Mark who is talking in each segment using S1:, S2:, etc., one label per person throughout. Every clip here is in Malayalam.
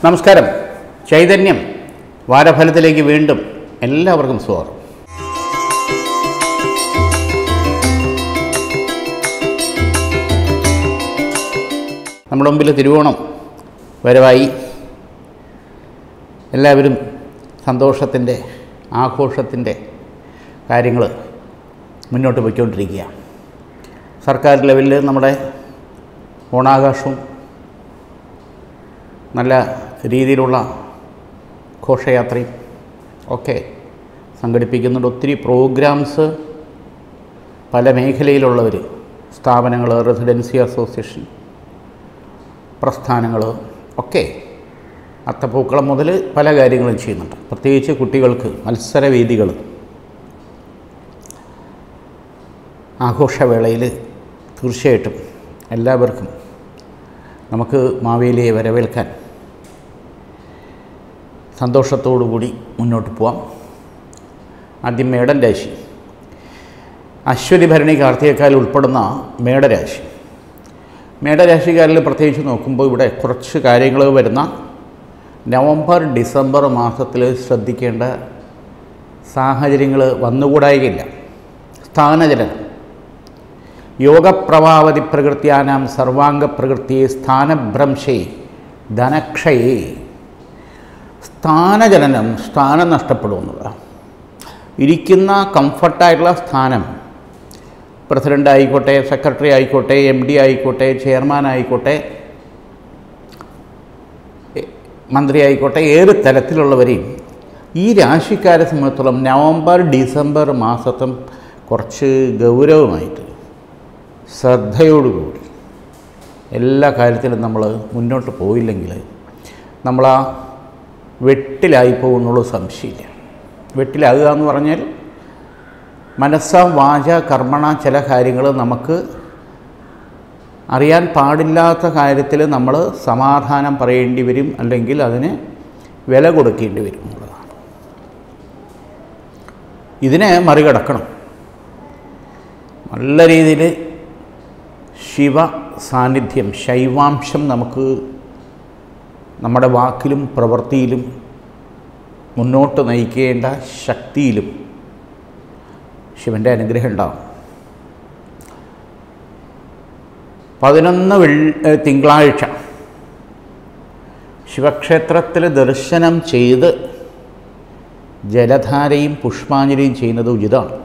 S1: നമസ്കാരം ചൈതന്യം വാരഫലത്തിലേക്ക് വീണ്ടും എല്ലാവർക്കും സ്വാഗതം നമ്മുടെ മുമ്പിൽ തിരുവോണം വരവായി എല്ലാവരും സന്തോഷത്തിൻ്റെ ആഘോഷത്തിൻ്റെ കാര്യങ്ങൾ മുന്നോട്ട് പോയിക്കൊണ്ടിരിക്കുക സർക്കാർ ലെവലിൽ നമ്മുടെ ഓണാഘോഷവും നല്ല രീതിയിലുള്ള ഘോഷയാത്രയും ഒക്കെ സംഘടിപ്പിക്കുന്നുണ്ട് ഒത്തിരി പ്രോഗ്രാംസ് പല മേഖലയിലുള്ളവർ സ്ഥാപനങ്ങൾ റെസിഡൻസി അസോസിയേഷൻ പ്രസ്ഥാനങ്ങൾ ഒക്കെ അത്തപ്പൂക്കളം മുതൽ പല കാര്യങ്ങളും ചെയ്യുന്നുണ്ട് പ്രത്യേകിച്ച് കുട്ടികൾക്ക് മത്സരവേദികൾ ആഘോഷവേളയിൽ തീർച്ചയായിട്ടും എല്ലാവർക്കും നമുക്ക് മാവേലിയെ വരവേൽക്കാൻ സന്തോഷത്തോടു കൂടി മുന്നോട്ട് പോവാം ആദ്യം മേടൻ രാശി അശ്വതി ഭരണി കാർത്തികക്കാൽ ഉൾപ്പെടുന്ന മേടരാശി മേടരാശിക്കാരിൽ പ്രത്യേകിച്ച് നോക്കുമ്പോൾ ഇവിടെ കുറച്ച് കാര്യങ്ങൾ വരുന്ന നവംബർ ഡിസംബർ മാസത്തിൽ ശ്രദ്ധിക്കേണ്ട സാഹചര്യങ്ങൾ വന്നുകൂടായികയില്ല സ്ഥാനചലനം യോഗപ്രഭാവതി പ്രകൃത്യാനാം സർവാംഗ പ്രകൃതിയെ സ്ഥാനഭ്രംശേ ധനക്ഷയേ സ്ഥാനചലനം സ്ഥാനം നഷ്ടപ്പെടുമെന്നുള്ളതാണ് ഇരിക്കുന്ന കംഫർട്ടായിട്ടുള്ള സ്ഥാനം പ്രസിഡൻ്റ് ആയിക്കോട്ടെ സെക്രട്ടറി ആയിക്കോട്ടെ എം ഡി ആയിക്കോട്ടെ ചെയർമാൻ ആയിക്കോട്ടെ എ- മന്ത്രി ആയിക്കോട്ടെ ഏത് തരത്തിലുള്ളവരെയും ഈ രാശിക്കാരെ സംബന്ധിച്ചിടത്തോളം നവംബർ ഡിസംബർ മാസത്തും കുറച്ച് ഗൗരവമായിട്ട് ശ്രദ്ധയോടുകൂടി എല്ലാ കാര്യത്തിലും നമ്മൾ മുന്നോട്ട് പോയില്ലെങ്കിൽ നമ്മൾ ആ വെട്ടിലായി പോകുന്നുള്ള സംശയമില്ല വെട്ടിലാകുക എന്ന് പറഞ്ഞാൽ മനസ്സ വാച കർമ്മണ ചില കാര്യങ്ങൾ നമുക്ക് അറിയാൻ പാടില്ലാത്ത കാര്യത്തിൽ നമ്മൾ സമാധാനം പറയേണ്ടി വരും അല്ലെങ്കിൽ അതിന് വില കൊടുക്കേണ്ടി വരും എന്നുള്ളതാണ് ഇതിനെ മറികടക്കണം നല്ല രീതിയിൽ ശിവ സാന്നിധ്യം ശൈവാംശം നമുക്ക് നമ്മുടെ വാക്കിലും പ്രവൃത്തിയിലും മുന്നോട്ട് നയിക്കേണ്ട ശക്തിയിലും ശിവൻ്റെ അനുഗ്രഹം ഉണ്ടാകും പതിനൊന്ന് വെള്ളി തിങ്കളാഴ്ച ശിവക്ഷേത്രത്തിൽ ദർശനം ചെയ്ത് ജലധാരയും പുഷ്പാഞ്ജലിയും ചെയ്യുന്നത് ഉചിതമാണ്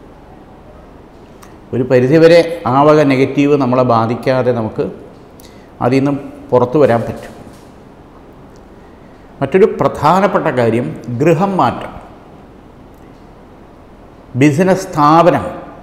S1: ഒരു പരിധിവരെ ആ വക നെഗറ്റീവ് നമ്മളെ ബാധിക്കാതെ നമുക്ക് അതിൽ നിന്നും പുറത്തു വരാൻ പറ്റും മറ്റൊരു പ്രധാനപ്പെട്ട കാര്യം ഗൃഹം മാറ്റം ബിസിനസ് സ്ഥാപനം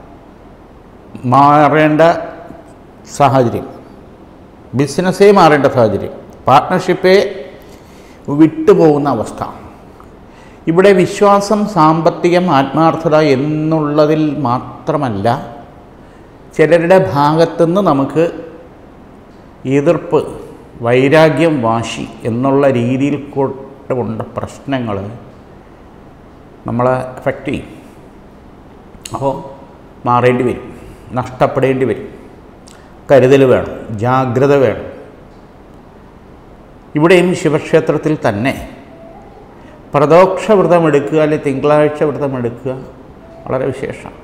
S1: മാറേണ്ട സാഹചര്യം ബിസിനസ്സേ മാറേണ്ട സാഹചര്യം പാർട്ട്ണർഷിപ്പേ വിട്ടുപോകുന്ന അവസ്ഥ ഇവിടെ വിശ്വാസം സാമ്പത്തികം ആത്മാർത്ഥത എന്നുള്ളതിൽ മാത്രമല്ല ചിലരുടെ ഭാഗത്തുനിന്ന് നമുക്ക് എതിർപ്പ് വൈരാഗ്യം വാശി എന്നുള്ള രീതിയിൽ കൊണ്ട പ്രശ്നങ്ങൾ നമ്മളെ എഫക്റ്റ് ചെയ്യും അപ്പോൾ മാറേണ്ടി വരും നഷ്ടപ്പെടേണ്ടി വരും കരുതൽ വേണം ജാഗ്രത വേണം ഇവിടെയും ശിവക്ഷേത്രത്തിൽ തന്നെ പ്രദോക്ഷ വ്രതം എടുക്കുക അല്ലെങ്കിൽ തിങ്കളാഴ്ച വ്രതം എടുക്കുക വളരെ വിശേഷം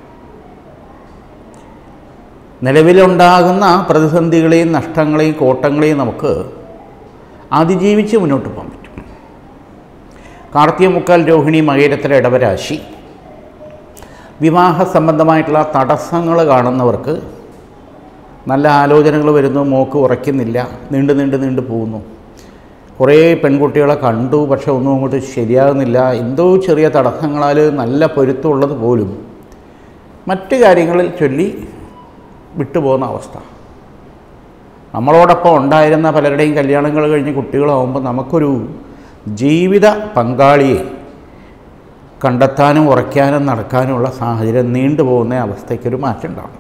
S1: നിലവിലുണ്ടാകുന്ന പ്രതിസന്ധികളെയും നഷ്ടങ്ങളെയും കോട്ടങ്ങളെയും നമുക്ക് അതിജീവിച്ച് മുന്നോട്ട് പോകാൻ പറ്റും കാർത്തിക മുക്കാൽ രോഹിണി മകേരത്തിലെ ഇടവരാശി വിവാഹ സംബന്ധമായിട്ടുള്ള തടസ്സങ്ങൾ കാണുന്നവർക്ക് നല്ല ആലോചനകൾ വരുന്നു മോക്ക് ഉറയ്ക്കുന്നില്ല നീണ്ടു നീണ്ടു നീണ്ടു പോകുന്നു കുറേ പെൺകുട്ടികളെ കണ്ടു പക്ഷെ ഒന്നും അങ്ങോട്ട് ശരിയാകുന്നില്ല എന്തോ ചെറിയ തടസ്സങ്ങളാൽ നല്ല പൊരുത്തമുള്ളത് പോലും മറ്റ് കാര്യങ്ങളിൽ ചൊല്ലി വിട്ടുപോകുന്ന അവസ്ഥ നമ്മളോടൊപ്പം ഉണ്ടായിരുന്ന പലരുടെയും കല്യാണങ്ങൾ കഴിഞ്ഞ് കുട്ടികളാവുമ്പോൾ നമുക്കൊരു ജീവിത പങ്കാളിയെ കണ്ടെത്താനും ഉറയ്ക്കാനും നടക്കാനുമുള്ള സാഹചര്യം നീണ്ടുപോകുന്ന അവസ്ഥയ്ക്കൊരു മാറ്റം ഉണ്ടാകും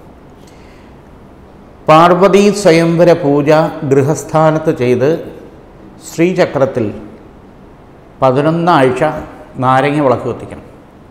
S1: പാർവതി സ്വയംവര പൂജ ഗൃഹസ്ഥാനത്ത് ചെയ്ത് ശ്രീചക്രത്തിൽ പതിനൊന്നാഴ്ച നാരങ്ങ വിളക്ക് കത്തിക്കണം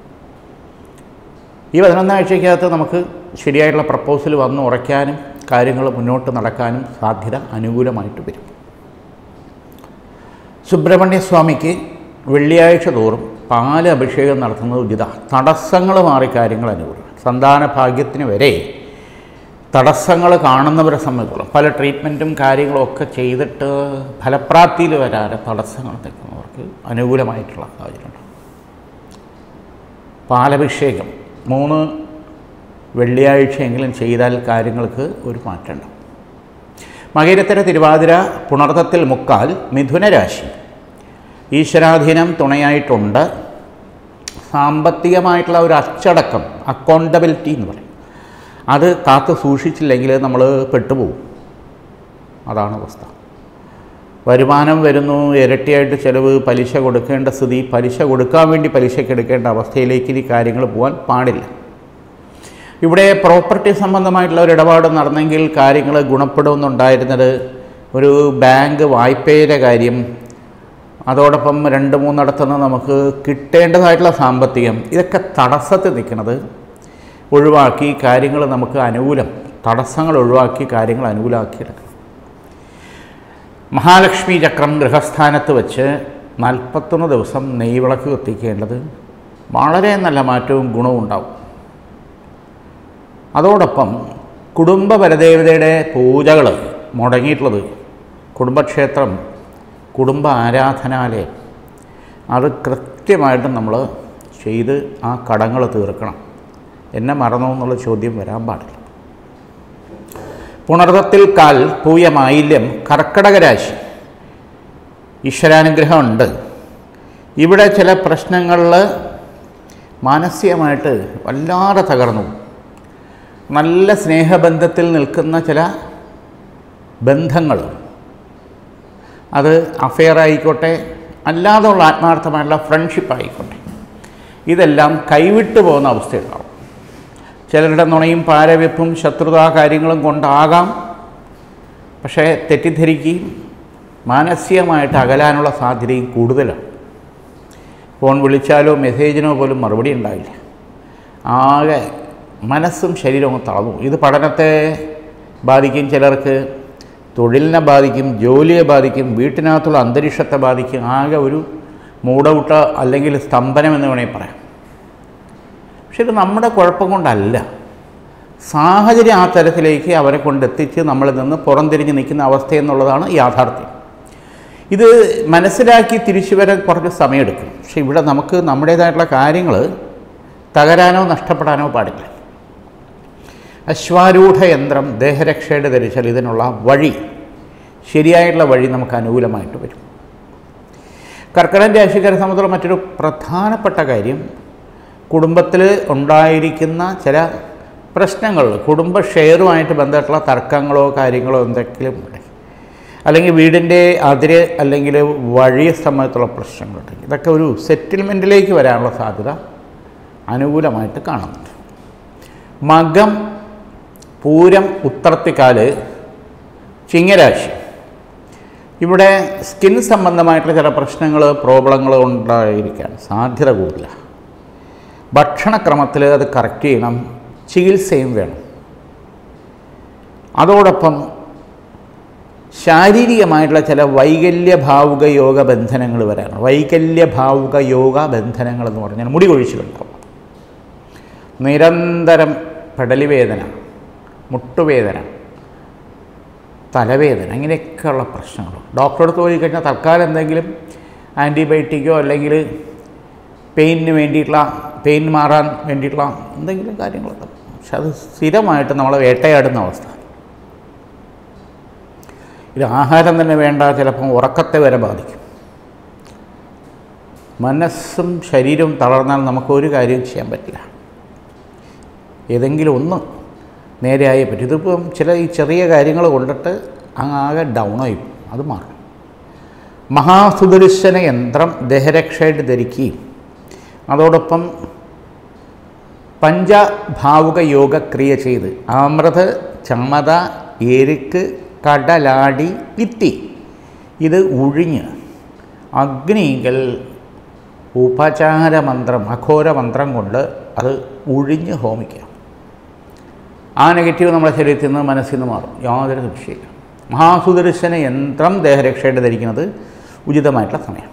S1: ഈ പതിനൊന്നാഴ്ചയ്ക്കകത്ത് നമുക്ക് ശരിയായിട്ടുള്ള പ്രപ്പോസൽ വന്ന് ഉറയ്ക്കാനും കാര്യങ്ങൾ മുന്നോട്ട് നടക്കാനും സാധ്യത അനുകൂലമായിട്ട് വരും സുബ്രഹ്മണ്യ സ്വാമിക്ക് വെള്ളിയാഴ്ച തോറും പാല് അഭിഷേകം നടത്തുന്നത് ഉചിത തടസ്സങ്ങൾ മാറി കാര്യങ്ങൾ അനുകൂലം സന്താന ഭാഗ്യത്തിന് വരെ തടസ്സങ്ങൾ കാണുന്നവരെ സംബന്ധിച്ചോളം പല ട്രീറ്റ്മെൻറ്റും കാര്യങ്ങളും ഒക്കെ ചെയ്തിട്ട് ഫലപ്രാപ്തിയിൽ വരാതെ തടസ്സങ്ങൾ നിൽക്കുന്നവർക്ക് അനുകൂലമായിട്ടുള്ള സാഹചര്യമുണ്ട് പാലഭിഷേകം മൂന്ന് വെള്ളിയാഴ്ചയെങ്കിലും ചെയ്താൽ കാര്യങ്ങൾക്ക് ഒരു മാറ്റമുണ്ടാവും മകരത്തിര തിരുവാതിര പുണർത്തത്തിൽ മുക്കാൽ മിഥുനരാശി ഈശ്വരാധീനം തുണയായിട്ടുണ്ട് സാമ്പത്തികമായിട്ടുള്ള ഒരു അച്ചടക്കം അക്കൗണ്ടബിലിറ്റി എന്ന് പറയും അത് കാത്തു സൂക്ഷിച്ചില്ലെങ്കിൽ നമ്മൾ പെട്ടുപോകും അതാണ് അവസ്ഥ വരുമാനം വരുന്നു ഇരട്ടിയായിട്ട് ചിലവ് പലിശ കൊടുക്കേണ്ട സ്ഥിതി പലിശ കൊടുക്കാൻ വേണ്ടി പലിശയ്ക്ക് എടുക്കേണ്ട അവസ്ഥയിലേക്ക് ഈ കാര്യങ്ങൾ പോകാൻ പാടില്ല ഇവിടെ പ്രോപ്പർട്ടി സംബന്ധമായിട്ടുള്ള ഒരു ഇടപാട് നടന്നെങ്കിൽ കാര്യങ്ങൾ ഗുണപ്പെടുമെന്നുണ്ടായിരുന്നത് ഒരു ബാങ്ക് വായ്പയുടെ കാര്യം അതോടൊപ്പം രണ്ട് മൂന്നിടത്തുനിന്ന് നമുക്ക് കിട്ടേണ്ടതായിട്ടുള്ള സാമ്പത്തികം ഇതൊക്കെ തടസ്സത്തിൽ നിൽക്കുന്നത് ഒഴിവാക്കി കാര്യങ്ങൾ നമുക്ക് അനുകൂലം തടസ്സങ്ങൾ ഒഴിവാക്കി കാര്യങ്ങൾ അനുകൂലമാക്കിയെടുക്കണം മഹാലക്ഷ്മി ചക്രം ഗൃഹസ്ഥാനത്ത് വെച്ച് നാൽപ്പത്തൊന്ന് ദിവസം നെയ്വിളക്ക് കത്തിക്കേണ്ടത് വളരെ നല്ല മാറ്റവും ഗുണവും ഉണ്ടാവും അതോടൊപ്പം കുടുംബ പരദേവതയുടെ പൂജകൾ മുടങ്ങിയിട്ടുള്ളത് കുടുംബക്ഷേത്രം കുടുംബ ആരാധനാലയം അത് കൃത്യമായിട്ട് നമ്മൾ ചെയ്ത് ആ കടങ്ങൾ തീർക്കണം എന്നെ മറന്നോ എന്നുള്ള ചോദ്യം വരാൻ പാടില്ല പുണർത്തത്തിൽ കാൽ പൂയ മാലിന്യം കർക്കടക രാശി ഈശ്വരാനുഗ്രഹമുണ്ട് ഇവിടെ ചില പ്രശ്നങ്ങളിൽ മാനസികമായിട്ട് വല്ലാതെ തകർന്നു പോകും. നല്ല സ്നേഹബന്ധത്തിൽ നിൽക്കുന്ന ചില ബന്ധങ്ങൾ അത് അഫെയർ ആയിക്കോട്ടെ അല്ലാതെയുള്ള ആത്മാർത്ഥമായിട്ടുള്ള ഫ്രണ്ട്ഷിപ്പ് ആയിക്കോട്ടെ ഇതെല്ലാം കൈവിട്ടു പോകുന്ന അവസ്ഥയുണ്ടാവും ചിലരുടെ നുണയും പാരവെപ്പും ശത്രുതാ കാര്യങ്ങളും കൊണ്ടാകാം പക്ഷേ തെറ്റിദ്ധരിക്കുകയും മാനസികമായിട്ട് അകലാനുള്ള സാധ്യതയും കൂടുതലാണ് ഫോൺ വിളിച്ചാലോ മെസ്സേജിനോ പോലും മറുപടി ഉണ്ടാവില്ല ആകെ മനസ്സും ശരീരവും തളർന്നു ഇത് പഠനത്തെ ബാധിക്കും ചിലർക്ക് തൊഴിലിനെ ബാധിക്കും ജോലിയെ ബാധിക്കും വീട്ടിനകത്തുള്ള അന്തരീക്ഷത്തെ ബാധിക്കും ആകെ ഒരു മൂടൗട്ട അല്ലെങ്കിൽ സ്തംഭനം എന്ന് വേണമെങ്കിൽ പറയാം പക്ഷെ ഇത് നമ്മുടെ കുഴപ്പം കൊണ്ടല്ല സാഹചര്യം ആ തരത്തിലേക്ക് അവരെ കൊണ്ടെത്തിച്ച് നമ്മളിൽ നിന്ന് പുറംതിരിഞ്ഞ് നിൽക്കുന്ന അവസ്ഥ എന്നുള്ളതാണ് യാഥാർത്ഥ്യം ഇത് മനസ്സിലാക്കി തിരിച്ചു വരാൻ കുറച്ച് സമയമെടുക്കും പക്ഷെ ഇവിടെ നമുക്ക് നമ്മുടേതായിട്ടുള്ള കാര്യങ്ങൾ തകരാനോ നഷ്ടപ്പെടാനോ പാടില്ല അശ്വാരൂഢ യന്ത്രം ദേഹരക്ഷയുടെ ധരിച്ചാൽ ഇതിനുള്ള വഴി ശരിയായിട്ടുള്ള വഴി നമുക്ക് അനുകൂലമായിട്ട് വരും കർക്കിടക രാശിക്കാരെ സംബന്ധിച്ചുള്ള മറ്റൊരു പ്രധാനപ്പെട്ട കാര്യം കുടുംബത്തിൽ ഉണ്ടായിരിക്കുന്ന ചില പ്രശ്നങ്ങൾ കുടുംബ ഷെയറുമായിട്ട് ബന്ധപ്പെട്ടുള്ള തർക്കങ്ങളോ കാര്യങ്ങളോ എന്തെങ്കിലും ഉണ്ടെങ്കിൽ അല്ലെങ്കിൽ വീടിൻ്റെ അതിര് അല്ലെങ്കിൽ വഴി സംബന്ധിച്ചുള്ള പ്രശ്നങ്ങളുണ്ടെങ്കിൽ ഇതൊക്കെ ഒരു സെറ്റിൽമെൻറ്റിലേക്ക് വരാനുള്ള സാധ്യത അനുകൂലമായിട്ട് കാണുന്നുണ്ട് മകം പൂരം ഉത്രത്തിക്കാല് ചിങ്ങരാശി ഇവിടെ സ്കിൻ സംബന്ധമായിട്ടുള്ള ചില പ്രശ്നങ്ങൾ പ്രോബ്ലങ്ങൾ ഉണ്ടായിരിക്കാൻ സാധ്യത കൂടുതലാണ് ഭക്ഷണക്രമത്തിൽ അത് കറക്റ്റ് ചെയ്യണം ചികിത്സയും വേണം അതോടൊപ്പം ശാരീരികമായിട്ടുള്ള ചില വൈകല്യ ഭാവുക യോഗ ബന്ധനങ്ങൾ വരാനുണ്ട് വൈകല്യ ഭാവുക യോഗ ബന്ധനങ്ങൾ എന്ന് പറഞ്ഞാൽ മുടി കൊഴിച്ചിലുണ്ടാവും നിരന്തരം പെടലിവേദന മുട്ടുവേദന തലവേദന ഇങ്ങനെയൊക്കെയുള്ള പ്രശ്നങ്ങൾ ഡോക്ടറെ അടുത്ത് പോയി കഴിഞ്ഞാൽ തൽക്കാലം എന്തെങ്കിലും ആൻറ്റിബയോട്ടിക്കോ അല്ലെങ്കിൽ പെയിനിന് വേണ്ടിയിട്ടുള്ള പെയിൻ മാറാൻ വേണ്ടിയിട്ടുള്ള എന്തെങ്കിലും കാര്യങ്ങളൊക്കെ പക്ഷെ അത് സ്ഥിരമായിട്ട് നമ്മളെ വേട്ടയാടുന്ന അവസ്ഥ ഇത് ആഹാരം തന്നെ വേണ്ട ചിലപ്പം ഉറക്കത്തെ വരെ ബാധിക്കും മനസ്സും ശരീരവും തളർന്നാൽ നമുക്ക് ഒരു കാര്യം ചെയ്യാൻ പറ്റില്ല ഏതെങ്കിലും ഒന്ന് നേരെയായേ പറ്റും ഇതിപ്പം ചില ഈ ചെറിയ കാര്യങ്ങൾ കൊണ്ടിട്ട് അങ്ങ് ആകെ ഡൗണായി പോകും. അത് മാറും മഹാസുദർശന യന്ത്രം ദേഹരക്ഷയായിട്ട് ധരിക്കുകയും അതോടൊപ്പം പഞ്ചഭാവുക യോഗ ക്രിയ ചെയ്ത് അമൃത് ചമത എരുക്ക് കടലാടി വിത്തി ഇത് ഉഴിഞ്ഞ് അഗ്നിയിൽ ഉപചാരമന്ത്രം അഘോര മന്ത്രം കൊണ്ട് അത് ഉഴിഞ്ഞ് ഹോമിക്കുക ആ നെഗറ്റീവ് നമ്മുടെ ശരീരത്തിൽ നിന്ന് മനസ്സിൽ നിന്ന് മാറും യാതൊരു സംശയമില്ല മഹാസുദർശന യന്ത്രം ദേഹരക്ഷയുടെ ധരിക്കുന്നത് ഉചിതമായിട്ടുള്ള സമയം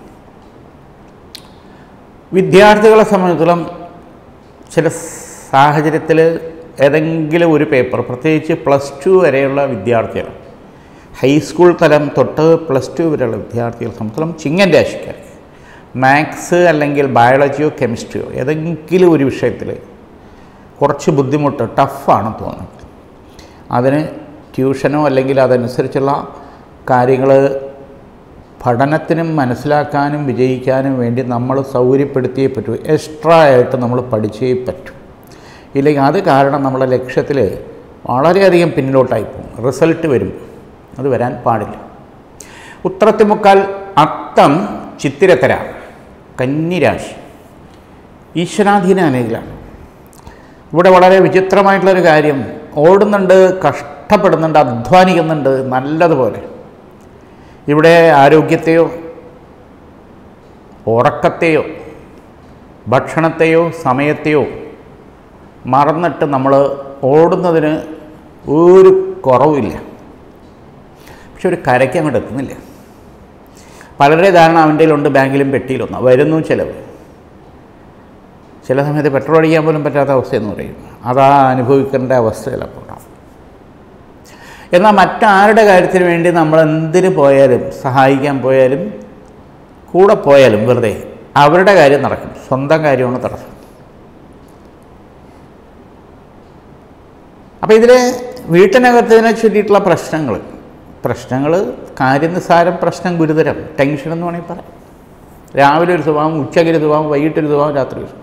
S1: വിദ്യാർത്ഥികളെ സംബന്ധിച്ചിടത്തോളം ചില സാഹചര്യത്തിൽ ഏതെങ്കിലും ഒരു പേപ്പർ പ്രത്യേകിച്ച് പ്ലസ് ടു വരെയുള്ള വിദ്യാർത്ഥികൾ ഹൈസ്കൂൾ തലം തൊട്ട് പ്ലസ് ടു വരെയുള്ള വിദ്യാർത്ഥികളെ സംബന്ധിച്ചിടത്തോളം ചിങ്ങൻ രാശിക്കാർ മാത്സ് അല്ലെങ്കിൽ ബയോളജിയോ കെമിസ്ട്രിയോ ഏതെങ്കിലും ഒരു വിഷയത്തിൽ കുറച്ച് ബുദ്ധിമുട്ട് ടഫാണ് തോന്നുന്നത് അതിന് ട്യൂഷനോ അല്ലെങ്കിൽ അതനുസരിച്ചുള്ള കാര്യങ്ങൾ പഠനത്തിനും മനസ്സിലാക്കാനും വിജയിക്കാനും വേണ്ടി നമ്മൾ സൗകര്യപ്പെടുത്തിയേ പറ്റൂ എക്സ്ട്രാ ആയിട്ട് നമ്മൾ പഠിച്ചേ പറ്റൂ ഇല്ലെങ്കിൽ അത് കാരണം നമ്മുടെ ലക്ഷ്യത്തിൽ വളരെയധികം പിന്നിലോട്ടായി പോകും റിസൾട്ട് വരും അത് വരാൻ പാടില്ല ഉത്രത്തിമുക്കാൽ അത്തം ചിത്തിരത്തര കന്നിരാശി ഈശ്വരാധീന അനേകിലാണ് ഇവിടെ വളരെ വിചിത്രമായിട്ടുള്ളൊരു കാര്യം ഓടുന്നുണ്ട് കഷ്ടപ്പെടുന്നുണ്ട് അധ്വാനിക്കുന്നുണ്ട് നല്ലതുപോലെ ഇവിടെ ആരോഗ്യത്തെയോ ഉറക്കത്തെയോ ഭക്ഷണത്തെയോ സമയത്തെയോ മറന്നിട്ട് നമ്മൾ ഓടുന്നതിന് ഒരു കുറവില്ല പക്ഷെ ഒരു കരയ്ക്ക് അങ്ങോട്ട് എത്തുന്നില്ല പലരുടെ ധാരണ അവൻ്റെ കയ്യിലുണ്ട് ബാങ്കിലും പെട്ടിയിലൊന്നും വരുന്നു ചിലവ് ചില സമയത്ത് പെട്രോൾ അടിക്കാൻ പോലും പറ്റാത്ത അവസ്ഥയെന്ന് പറയും അതാ അനുഭവിക്കേണ്ട അവസ്ഥ ചിലപ്പോൾ ഉണ്ടാവും എന്നാൽ മറ്റാരുടെ കാര്യത്തിന് വേണ്ടി നമ്മൾ എന്തിന് പോയാലും സഹായിക്കാൻ പോയാലും കൂടെ പോയാലും വെറുതെ അവരുടെ കാര്യം നടക്കും സ്വന്തം കാര്യമാണ് തടസ്സം അപ്പോൾ ഇതിൽ വീട്ടിനകത്തതിനെ ചൊല്ലിയിട്ടുള്ള പ്രശ്നങ്ങൾ പ്രശ്നങ്ങൾ കാര്യനിസാരം പ്രശ്നം ഗുരുതരം ടെൻഷൻ എന്ന് വേണമെങ്കിൽ പറയാം രാവിലെ ഒരു സ്വഭാവം ഉച്ചയ്ക്ക് ഒരു സ്വഭാവം വൈകിട്ടൊരു സ്വഭാവം രാത്രി ഒരു സ്വഭാവം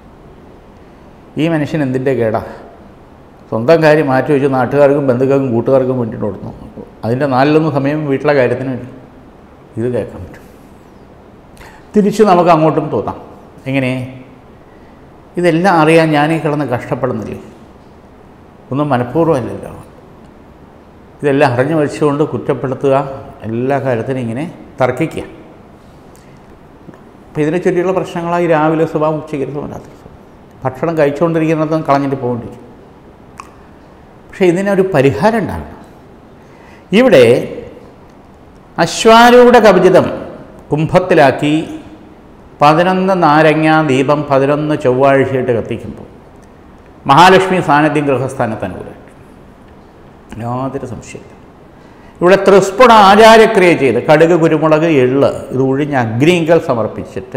S1: ഈ മനുഷ്യൻ എന്തിൻ്റെ കേടാ സ്വന്തം കാര്യം മാറ്റി വെച്ച് നാട്ടുകാർക്കും ബന്ധുക്കൾക്കും കൂട്ടുകാർക്കും വേണ്ടിയിട്ട് ഓടുന്നു അതിൻ്റെ നാലിലൊന്ന് സമയം വീട്ടിലെ കാര്യത്തിന് വേണ്ടി ഇത് കേൾക്കാൻ പറ്റും തിരിച്ച് നമുക്ക് അങ്ങോട്ടും തോന്നാം എങ്ങനെ ഇതെല്ലാം അറിയാൻ ഞാനീ കിടന്ന് കഷ്ടപ്പെടുന്നില്ലേ ഒന്നും മനഃപൂർവ്വമല്ലല്ലോ ഇതെല്ലാം അറിഞ്ഞു വെച്ചുകൊണ്ട് കുറ്റപ്പെടുത്തുക എല്ലാ കാര്യത്തിനും ഇങ്ങനെ തർക്കിക്കുക അപ്പോൾ ഇതിനെ ചൊല്ലിയുള്ള പ്രശ്നങ്ങളായി രാവിലെ സ്വഭാവം ഉച്ചയ്ക്ക് സ്വഭാവം രാത്രി സ്വഭാവം ഭക്ഷണം കഴിച്ചുകൊണ്ടിരിക്കുന്നിടത്തും കളഞ്ഞിട്ട് പോകേണ്ടിരിക്കും പക്ഷേ ഇതിനൊരു പരിഹാരം ഉണ്ടാകണം ഇവിടെ അശ്വാരൂഢ കവചിതം കുംഭത്തിലാക്കി പതിനൊന്ന് നാരങ്ങ ദീപം പതിനൊന്ന് ചൊവ്വാഴ്ചയായിട്ട് കത്തിക്കുമ്പോൾ മഹാലക്ഷ്മി സാന്നിധ്യം ഗൃഹസ്ഥാനത്ത് അനുകൂലമായിട്ട് യാതൊരു സംശയമില്ല ഇവിടെ ത്രിസ്പുട ആചാരക്രിയ ചെയ്ത് കടുക് കുരുമുളക് എള്ള് ഇത് ഒഴിഞ്ഞ് അഗ്നിങ്കൽ സമർപ്പിച്ചിട്ട്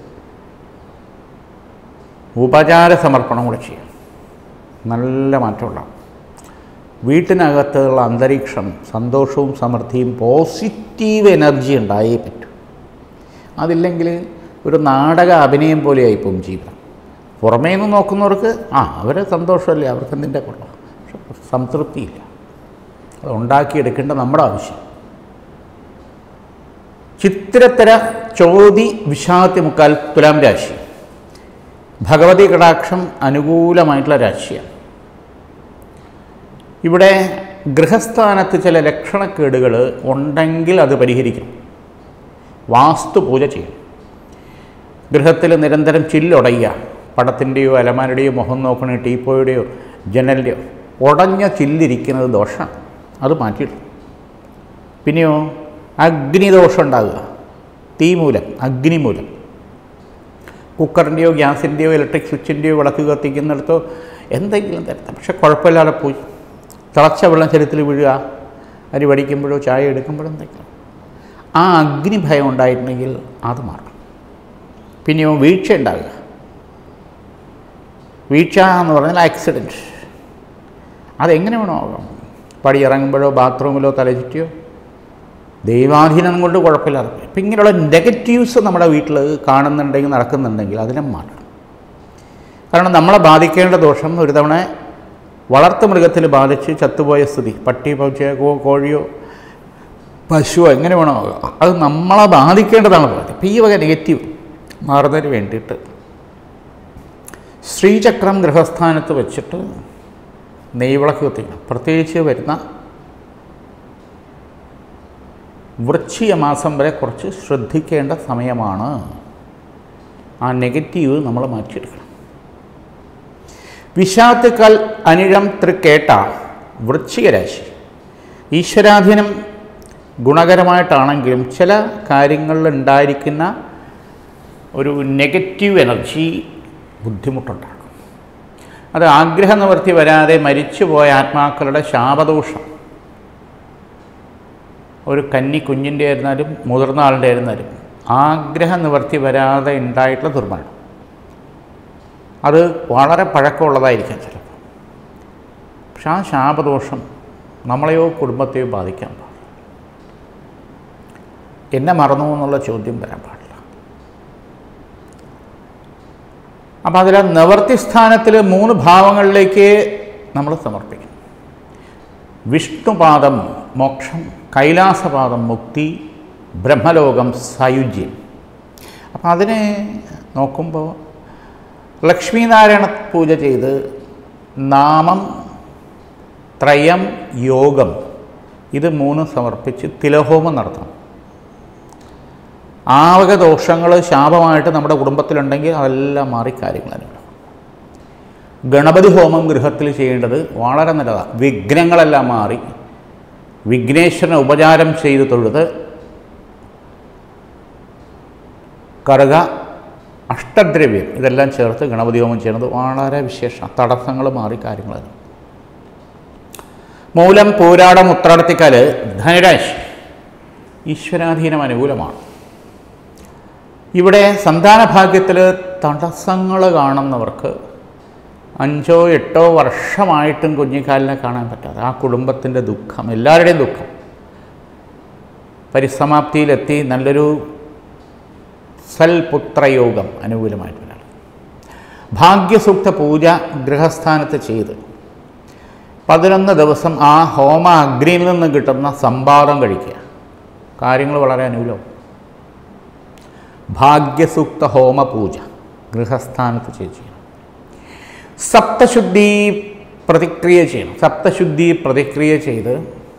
S1: ഉപചാര സമർപ്പണം കൂടെ ചെയ്യാം നല്ല മാറ്റമുണ്ടാകും വീട്ടിനകത്തുള്ള അന്തരീക്ഷം സന്തോഷവും സമൃദ്ധിയും പോസിറ്റീവ് എനർജി ഉണ്ടായേ പറ്റൂ അതില്ലെങ്കിൽ ഒരു നാടക അഭിനയം പോലെയായിപ്പോവും ജീവിതം പുറമേ നിന്ന് നോക്കുന്നവർക്ക് ആ അവർ സന്തോഷമല്ലേ അവർക്ക് എന്തിൻ്റെ കുറവാണ് പക്ഷെ സംതൃപ്തിയില്ല അത് ഉണ്ടാക്കിയെടുക്കേണ്ട നമ്മുടെ ആവശ്യം ചിത്രത്തര ചോതി വിഷാദത്തി മുക്കാൽ തുലാം രാശി ഭഗവതി കടാക്ഷം അനുകൂലമായിട്ടുള്ള രാശിയാണ് ഇവിടെ ഗൃഹസ്ഥാനത്ത് ചില ലക്ഷണക്കേടുകൾ ഉണ്ടെങ്കിൽ അത് പരിഹരിക്കണം വാസ്തു പൂജ ചെയ്യും ഗൃഹത്തിൽ നിരന്തരം ചില്ലുടയുക പടത്തിൻ്റെയോ അലമാരുടെയോ മുഖം നോക്കണ ടീപ്പോയുടെയോ ജനലിൻ്റെയോ ഉടഞ്ഞ ചില്ലിരിക്കുന്നത് ദോഷമാണ് അത് മാറ്റിയിടും പിന്നെയോ അഗ്നിദോഷം ഉണ്ടാകുക തീ മൂലം അഗ്നി മൂലം കുക്കറിൻ്റെയോ ഗ്യാസിൻ്റെയോ ഇലക്ട്രിക് സ്വിച്ചിൻ്റെയോ വിളക്ക് കത്തിക്കുന്നിടത്തോ എന്തെങ്കിലും തരത്തിൽ പക്ഷെ കുഴപ്പമില്ലാതെ പോയി തിളച്ച വെള്ളം ശരീരത്തിൽ വീഴുക അരി വടിക്കുമ്പോഴോ ചായ എടുക്കുമ്പോഴോ എന്തെങ്കിലും ആ അഗ്നി ഭയം ഉണ്ടായിട്ടുണ്ടെങ്കിൽ അത് മാറണം പിന്നെയോ വീഴ്ച ഉണ്ടാകുക വീഴ്ച എന്ന് പറഞ്ഞാൽ ആക്സിഡൻറ്റ് അതെങ്ങനെ വേണോ ആകാം പടി ഇറങ്ങുമ്പോഴോ ബാത്റൂമിലോ തലചുറ്റിയോ ദൈവാധീനം കൊണ്ട് കുഴപ്പമില്ലാതെ പോയി. അപ്പം ഇങ്ങനെയുള്ള നെഗറ്റീവ്സ് നമ്മുടെ വീട്ടിൽ കാണുന്നുണ്ടെങ്കിൽ നടക്കുന്നുണ്ടെങ്കിൽ അതിനെ മാറ്റണം കാരണം നമ്മളെ ബാധിക്കേണ്ട ദോഷം ഒരു തവണ വളർത്തു മൃഗത്തിൽ ബാധിച്ച് ചത്തുപോയ സ്ഥിതി പട്ടി പൂച്ചയോ കോ- കോഴിയോ പശുവോ എങ്ങനെ വേണോ ആകാം. അത് നമ്മളെ ബാധിക്കേണ്ടതാണ് ബാധ്യത അപ്പം ഈ വക നെഗറ്റീവ് മാറുന്നതിന് വേണ്ടിയിട്ട് ശ്രീചക്രം ഗൃഹസ്ഥാനത്ത് വെച്ചിട്ട് നെയ്വിളക്ക് കത്തിക്കണം പ്രത്യേകിച്ച് വരുന്ന വൃശ്ചിക മാസം വരെ കുറച്ച് ശ്രദ്ധിക്കേണ്ട സമയമാണ് ആ നെഗറ്റീവ് നമ്മൾ മാറ്റിയെടുക്കണം വിഷാത്തുക്കൽ അനിഴം തൃക്കേട്ട വൃശ്ചിക രാശി ഈശ്വരാധീനം ഗുണകരമായിട്ടാണെങ്കിലും ചില കാര്യങ്ങളിൽ ഉണ്ടായിരിക്കുന്ന ഒരു നെഗറ്റീവ് എനർജി ബുദ്ധിമുട്ടുണ്ടാക്കും അത് ആഗ്രഹ നിവൃത്തി വരാതെ മരിച്ചുപോയ ആത്മാക്കളുടെ ശാപദോഷം ഒരു കന്നി കുഞ്ഞിൻ്റെ ആയിരുന്നാലും മുതിർന്ന ആളുടെ ആയിരുന്നാലും ആഗ്രഹ നിവൃത്തി വരാതെ ഉണ്ടായിട്ടുള്ള ദുർമരണം അത് വളരെ പഴക്കമുള്ളതായിരിക്കാം ചിലപ്പോൾ പക്ഷെ ആ ശാപദോഷം നമ്മളെയോ കുടുംബത്തെയോ ബാധിക്കാൻ പാടില്ല എന്നെ മറന്നു എന്നുള്ള ചോദ്യം വരാൻ പാടില്ല അപ്പം അതിൽ നിവർത്തി സ്ഥാനത്തിൽ മൂന്ന് ഭാവങ്ങളിലേക്ക് നമ്മൾ സമർപ്പിക്കും വിഷ്ണുപാദം മോക്ഷം കൈലാസപാദം മുക്തി ബ്രഹ്മലോകം സായുജ്യം അപ്പം അതിനെ നോക്കുമ്പോൾ ലക്ഷ്മീനാരായണ പൂജ ചെയ്ത് നാമം ത്രയം യോഗം ഇത് മൂന്ന് സമർപ്പിച്ച് തിലഹോമം നടത്തണം ആവക ദോഷങ്ങൾ ശാപമായിട്ട് നമ്മുടെ കുടുംബത്തിലുണ്ടെങ്കിൽ അതെല്ലാം മാറി കാര്യങ്ങൾ അനുഭവം ഗണപതി ഹോമം ഗൃഹത്തിൽ ചെയ്യേണ്ടത് വളരെ നല്ലതാണ് വിഘ്നങ്ങളെല്ലാം മാറി വിഘ്നേശ്വരനെ ഉപചാരം ചെയ്ത് തൊഴുത് കറുക അഷ്ടദ്രവ്യം ഇതെല്ലാം ചേർത്ത് ഗണപതി ഹോമം ചെയ്യുന്നത് വളരെ വിശേഷം തടസ്സങ്ങൾ മാറി കാര്യങ്ങൾ മൂലം പൂരാടം ഉത്രാടത്തിക്കാൽ ധനരാശി ഈശ്വരാധീനം അനുകൂലമാണ് ഇവിടെ സന്താനഭാഗ്യത്തിൽ തടസ്സങ്ങൾ കാണുന്നവർക്ക് അഞ്ചോ എട്ടോ വർഷമായിട്ടും കുഞ്ഞിക്കാലിനെ കാണാൻ പറ്റാതെ ആ കുടുംബത്തിൻ്റെ ദുഃഖം എല്ലാവരുടെയും ദുഃഖം പരിസമാപ്തിയിലെത്തി നല്ലൊരു സൽപുത്രയോഗം അനുകൂലമായിട്ട് വരണം ഭാഗ്യസൂക്ത പൂജ ഗൃഹസ്ഥാനത്ത് ചെയ്ത് പതിനൊന്ന് ദിവസം ആ ഹോമ അഗ്നിയിൽ നിന്ന് കിട്ടുന്ന സമ്പാദം കഴിക്കുക കാര്യങ്ങൾ വളരെ അനുകൂലം ഭാഗ്യസൂക്ത ഹോമ പൂജ ഗൃഹസ്ഥാനത്ത് ചെയ്ത് ചെയ്യണം സപ്തശുദ്ധി പ്രതിക്രിയ ചെയ്യണം സപ്തശുദ്ധി പ്രതിക്രിയ ചെയ്ത്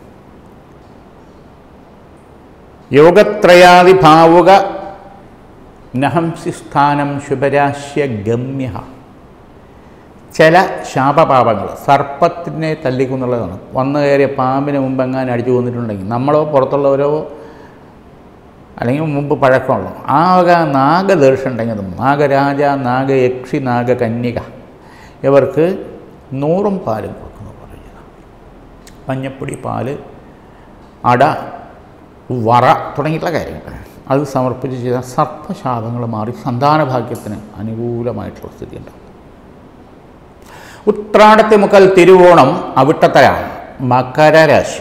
S1: യോഗത്രയാദി ഭാവുക നഹംസി സ്ഥാനം ശുഭരാശ്യ ഗമ്യ ചില ശാപപാപങ്ങൾ സർപ്പത്തിനെ തല്ലിക്കുന്നുള്ളതാണ് വന്നു കയറിയ പാമ്പിന് മുമ്പ് എങ്ങാനും അടിച്ചു കൊന്നിട്ടുണ്ടെങ്കിൽ നമ്മളോ പുറത്തുള്ളവരോ അല്ലെങ്കിൽ മുമ്പ് പഴക്കമുള്ള ആ വക നാഗദർശനം ഉണ്ടെങ്കിൽ അത് നാഗരാജ നാഗയക്ഷി നാഗകന്യക ഇവർക്ക് നൂറും പാലും കൊടുക്കുന്നു പറയുക മഞ്ഞപ്പൊടി പാല് അട വറ തുടങ്ങിയിട്ടുള്ള കാര്യങ്ങൾ അത് സമർപ്പിച്ച് ചെയ്ത സർപ്പശാപങ്ങൾ മാറി സന്താനഭാഗ്യത്തിന് അനുകൂലമായിട്ടുള്ള സ്ഥിതി ഉണ്ടാകും ഉത്രാടത്തെ മുക്കൽ തിരുവോണം അവിട്ടത്തര മകര രാശി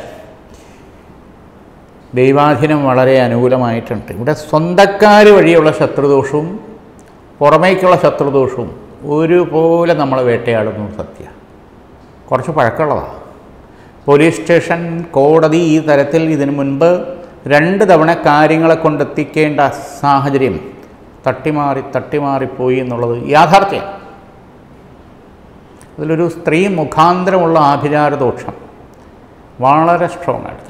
S1: ദൈവാധീനം വളരെ അനുകൂലമായിട്ടുണ്ട് ഇവിടെ സ്വന്തക്കാർ വഴിയുള്ള ശത്രുദോഷവും പുറമേക്കുള്ള ശത്രുദോഷവും ഒരുപോലെ നമ്മളെ വേട്ടയാടുന്നു സത്യ കുറച്ച് പഴക്കമുള്ളതാണ് പോലീസ് സ്റ്റേഷൻ കോടതി ഈ തരത്തിൽ ഇതിനു മുൻപ് രണ്ട് തവണ കാര്യങ്ങളെ കൊണ്ടെത്തിക്കേണ്ട സാഹചര്യം തട്ടിമാറി തട്ടിമാറിപ്പോയി എന്നുള്ളത് യാഥാർത്ഥ്യം അതിലൊരു സ്ത്രീ മുഖാന്തരമുള്ള ആഭിചാരദോഷം വളരെ സ്ട്രോങ് ആയിട്ട്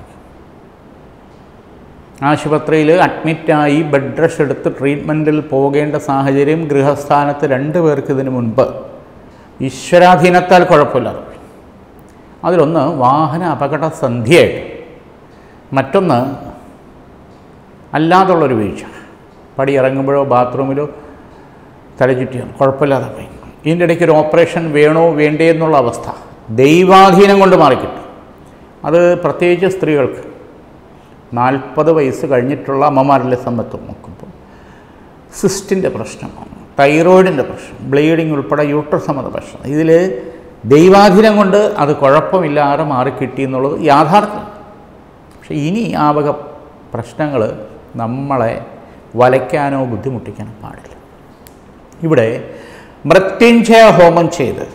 S1: ആശുപത്രിയിൽ അഡ്മിറ്റായി ബെഡ് റെസ്റ്റ് എടുത്ത് ട്രീറ്റ്മെൻറ്റിൽ പോകേണ്ട സാഹചര്യം ഗൃഹസ്ഥാനത്ത് രണ്ട് പേർക്ക് ഇതിനു മുൻപ് ഈശ്വരാധീനത്താൽ കുഴപ്പമില്ലാതെ പോയി. അതിലൊന്ന് വാഹന അപകട സന്ധ്യയായിട്ട് മറ്റൊന്ന് അല്ലാതുള്ളൊരു വീഴ്ച പടി ഇറങ്ങുമ്പോഴോ ബാത്റൂമിലോ തലചുറ്റിയോ കുഴപ്പമില്ലാതെ പോയി ഇതിൻ്റെ ഇടയ്ക്ക് ഒരു ഓപ്പറേഷൻ വേണോ വേണ്ടേ എന്നുള്ള അവസ്ഥ ദൈവാധീനം കൊണ്ട് മാറിക്കിട്ടും അത് പ്രത്യേകിച്ച് സ്ത്രീകൾക്ക് നാൽപ്പത് വയസ്സ് കഴിഞ്ഞിട്ടുള്ള അമ്മമാരിലെ സമ്പത്ത് നോക്കുമ്പോൾ സിസ്റ്റിൻ്റെ പ്രശ്നം തൈറോയിഡിൻ്റെ പ്രശ്നം ബ്ലീഡിങ് ഉൾപ്പെടെ യൂട്രസ് സംബന്ധ പ്രശ്നം ഇതിൽ ദൈവാധീനം കൊണ്ട് അത് കുഴപ്പമില്ലാതെ മാറിക്കിട്ടി എന്നുള്ളത് യാഥാർത്ഥ്യം പക്ഷേ ഇനി ആ വക പ്രശ്നങ്ങൾ നമ്മളെ വലയ്ക്കാനോ ബുദ്ധിമുട്ടിക്കാനോ പാടില്ല ഇവിടെ മൃത്യുഞ്ജയ ഹോമം ചെയ്ത്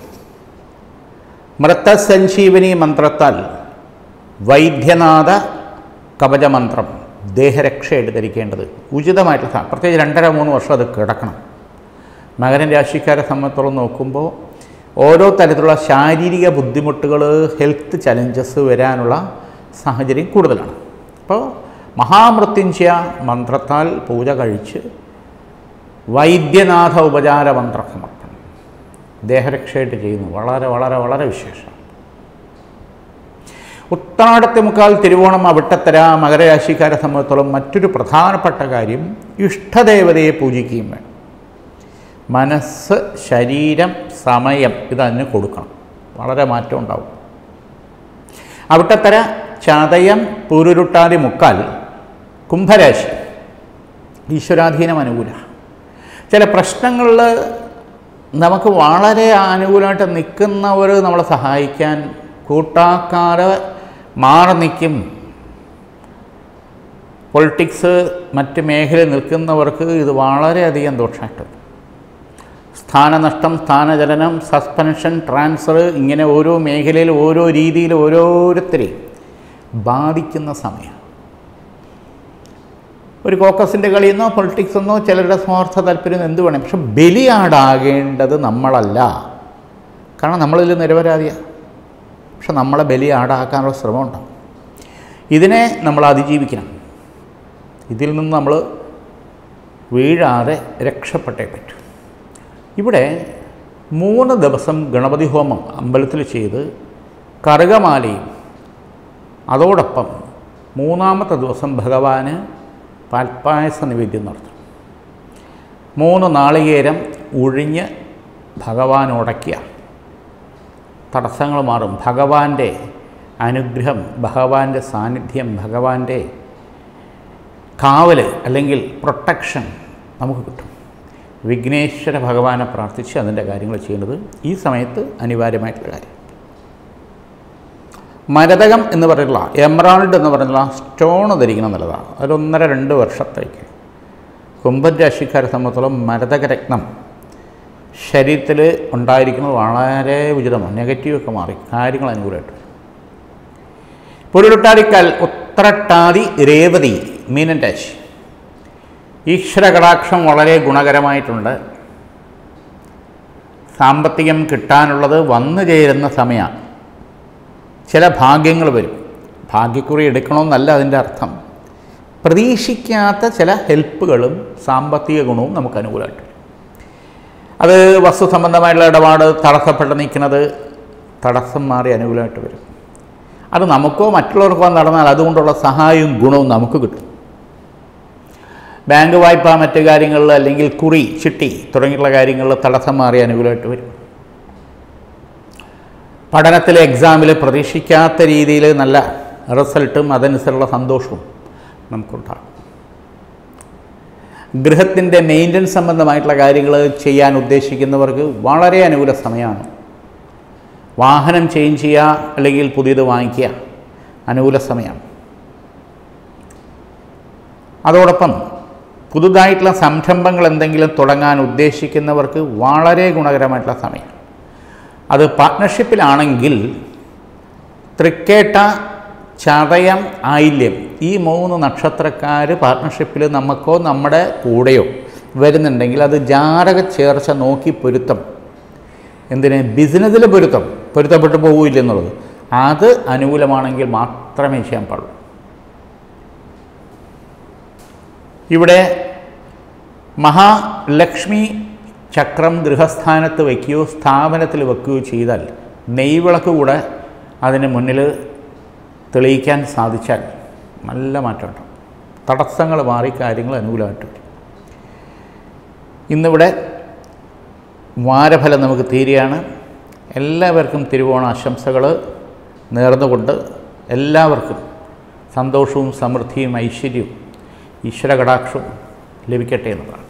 S1: മൃതസഞ്ജീവനി മന്ത്രത്താൽ വൈദ്യനാഥ കവചമന്ത്രം ദേഹരക്ഷയായിട്ട് ധരിക്കേണ്ടത് ഉചിതമായിട്ടുള്ള സാ- പ്രത്യേകിച്ച് രണ്ടര മൂന്ന് വർഷം അത് കിടക്കണം മകരൻ രാശിക്കാരെ സംബന്ധിച്ചോളം നോക്കുമ്പോൾ ഓരോ തരത്തിലുള്ള ശാരീരിക ബുദ്ധിമുട്ടുകൾ ഹെൽത്ത് ചലഞ്ചസ് വരാനുള്ള സാഹചര്യം കൂടുതലാണ് അപ്പോൾ മഹാമൃത്യുഞ്ജയ മന്ത്രത്താൽ പൂജ കഴിച്ച് വൈദ്യനാഥ ഉപചാര മന്ത്ര സമർപ്പണം ദേഹരക്ഷയായിട്ട് ചെയ്യുന്നു വളരെ വളരെ വളരെ വിശേഷം ഉത്രാടത്തെ മുക്കാൽ തിരുവോണം അവിട്ടത്തര മകരരാശിക്കാരെ സംബന്ധിച്ചോളം മറ്റൊരു പ്രധാനപ്പെട്ട കാര്യം ഇഷ്ടദേവതയെ പൂജിക്കുകയും വേണം മനസ്സ് ശരീരം സമയം ഇതതിന് കൊടുക്കണം വളരെ മാറ്റം ഉണ്ടാവും അവിട്ടത്തര ചതയം പൂരുരുട്ടാതി മുക്കാൽ കുംഭരാശി ഈശ്വരാധീനം അനുകൂല ചില പ്രശ്നങ്ങളിൽ നമുക്ക് വളരെ അനുകൂലമായിട്ട് നിൽക്കുന്നവർ നമ്മളെ സഹായിക്കാൻ കൂട്ടാക്കാതെ മാറി നിൽക്കും പൊളിറ്റിക്സ് മറ്റ് മേഖലയിൽ നിൽക്കുന്നവർക്ക് ഇത് വളരെയധികം ദോഷമായിട്ട് സ്ഥാനനഷ്ടം സ്ഥാനചലനം സസ്പെൻഷൻ ട്രാൻസ്ഫർ ഇങ്ങനെ ഓരോ മേഖലയിൽ ഓരോ രീതിയിൽ ഓരോരുത്തരെയും ബാധിക്കുന്ന സമയം ഒരു കോക്കസിൻ്റെ കളിയെന്നോ പൊളിറ്റിക്സ് എന്നോ ചിലരുടെ സ്വാർത്ഥ താല്പര്യം എന്ത് വേണം പക്ഷെ ബലിയാടാകേണ്ടത് നമ്മളല്ല കാരണം നമ്മളിൽ നിരപരാധിയാണ് പക്ഷെ നമ്മളെ ബലിയാടാക്കാനുള്ള ശ്രമം ഉണ്ടാവും ഇതിനെ നമ്മൾ അതിജീവിക്കണം ഇതിൽ നിന്ന് നമ്മൾ വീഴാതെ രക്ഷപ്പെട്ടേ പറ്റൂ ഇവിടെ മൂന്ന് ദിവസം ഗണപതി ഹോമം അമ്പലത്തിൽ ചെയ്ത് കറുകമാലയും അതോടൊപ്പം മൂന്നാമത്തെ ദിവസം ഭഗവാന് പാൽപ്പായസ നിവേദ്യം നടത്തും മൂന്ന് നാളികേരം ഒഴിഞ്ഞ് ഭഗവാൻ ഉടക്കിയ തടസ്സങ്ങൾ മാറും ഭഗവാന്റെ അനുഗ്രഹം ഭഗവാന്റെ സാന്നിധ്യം ഭഗവാന്റെ കാവൽ അല്ലെങ്കിൽ പ്രൊട്ടക്ഷൻ നമുക്ക് കിട്ടും വിഘ്നേശ്വര ഭഗവാനെ പ്രാർത്ഥിച്ച് അതിൻ്റെ കാര്യങ്ങൾ ചെയ്യുന്നത് ഈ സമയത്ത് അനിവാര്യമായിട്ടുള്ള കാര്യം മരതകം എന്ന് പറയുന്ന എമറാൾഡ് എന്ന് പറയുന്ന സ്റ്റോൺ ധരിക്കണം എന്നുള്ളതാണ് അതൊന്നര രണ്ട് വർഷത്തേക്ക് കുംഭൻ രാശിക്കാരെ സംബന്ധിച്ചോളം മരതകരത്നം ശരീരത്തിൽ ഉണ്ടായിരിക്കുന്നത് വളരെ ഉചിതമാണ് നെഗറ്റീവൊക്കെ മാറി കാര്യങ്ങൾ അനുകൂലമായിട്ട് പുരുട്ടാടിക്കാൽ ഉത്രട്ടാതി രേവതി മീനൻ രാശി ഈശ്വര കടാക്ഷം വളരെ ഗുണകരമായിട്ടുണ്ട് സാമ്പത്തികം കിട്ടാനുള്ളത് വന്നു ചേരുന്ന സമയമാണ് ചില ഭാഗ്യങ്ങൾ വരും ഭാഗ്യക്കുറി എടുക്കണമെന്നല്ല അതിൻ്റെ അർത്ഥം പ്രതീക്ഷിക്കാത്ത ചില ഹെൽപ്പുകളും സാമ്പത്തിക ഗുണവും നമുക്ക് അനുകൂലമായിട്ട് വരും. അത് വസ്തു സംബന്ധമായിട്ടുള്ള ഇടപാട് തടസ്സപ്പെട്ട് നിൽക്കുന്നത് തടസ്സം മാറി അനുകൂലമായിട്ട് വരും അത് നമുക്കോ മറ്റുള്ളവർക്കോ നടന്നാൽ അതുകൊണ്ടുള്ള സഹായവും ഗുണവും നമുക്ക് കിട്ടും ബാങ്ക് വായ്പ മറ്റു കാര്യങ്ങളിൽ അല്ലെങ്കിൽ കുറി ചിട്ടി തുടങ്ങിയുള്ള കാര്യങ്ങളിൽ തടസ്സം മാറി അനുകൂലമായിട്ട് വരും പഠനത്തിലെ എക്സാമിൽ പ്രതീക്ഷിക്കാത്ത രീതിയിൽ നല്ല റിസൾട്ടും അതനുസരിച്ചുള്ള സന്തോഷവും നമുക്കുണ്ടാകും ഗൃഹത്തിൻ്റെ മെയിൻ്റനൻസ് സംബന്ധമായിട്ടുള്ള കാര്യങ്ങൾ ചെയ്യാൻ ഉദ്ദേശിക്കുന്നവർക്ക് വളരെ അനുകൂല സമയമാണ് വാഹനം ചേഞ്ച് ചെയ്യുക അല്ലെങ്കിൽ പുതിയത് വാങ്ങിക്കുക അനുകൂല സമയമാണ് അതോടൊപ്പം പുതുതായിട്ടുള്ള സംരംഭങ്ങൾ എന്തെങ്കിലും തുടങ്ങാൻ ഉദ്ദേശിക്കുന്നവർക്ക് വളരെ ഗുണകരമായിട്ടുള്ള സമയം അത് പാർട്ട്ണർഷിപ്പിലാണെങ്കിൽ തൃക്കേട്ട ചതയം ആയില്യം ഈ മൂന്ന് നക്ഷത്രക്കാർ പാർട്ട്ണർഷിപ്പിൽ നമുക്കോ നമ്മുടെ കൂടെയോ വരുന്നുണ്ടെങ്കിൽ അത് ജാതക ചേർച്ച നോക്കി പൊരുത്തം എന്തിന് ബിസിനസ്സിൽ പൊരുത്തം പൊരുത്തപ്പെട്ടു പോകില്ല എന്നുള്ളത് അത് അനുകൂലമാണെങ്കിൽ മാത്രമേ ചെയ്യാൻ പാടുള്ളൂ ഇവിടെ മഹാലക്ഷ്മി ചക്രം ഗൃഹസ്ഥാനത്ത് വയ്ക്കുകയോ സ്ഥാപനത്തിൽ വെക്കുകയോ ചെയ്താൽ നെയ്വിളക്ക് കൂടെ അതിന് മുന്നിൽ തെളിയിക്കാൻ സാധിച്ചാൽ നല്ല മാറ്റമുണ്ട് തടസ്സങ്ങൾ മാറി കാര്യങ്ങൾ അനുകൂലമായിട്ട് വരും ഇന്നിവിടെ വാരഫലം നമുക്ക് തീരുകയാണ് എല്ലാവർക്കും തിരുവോണ ആശംസകൾ നേർന്നുകൊണ്ട് എല്ലാവർക്കും സന്തോഷവും സമൃദ്ധിയും ഐശ്വര്യവും ഈശ്വര കടാക്ഷവും ലഭിക്കട്ടെ എന്നതാണ്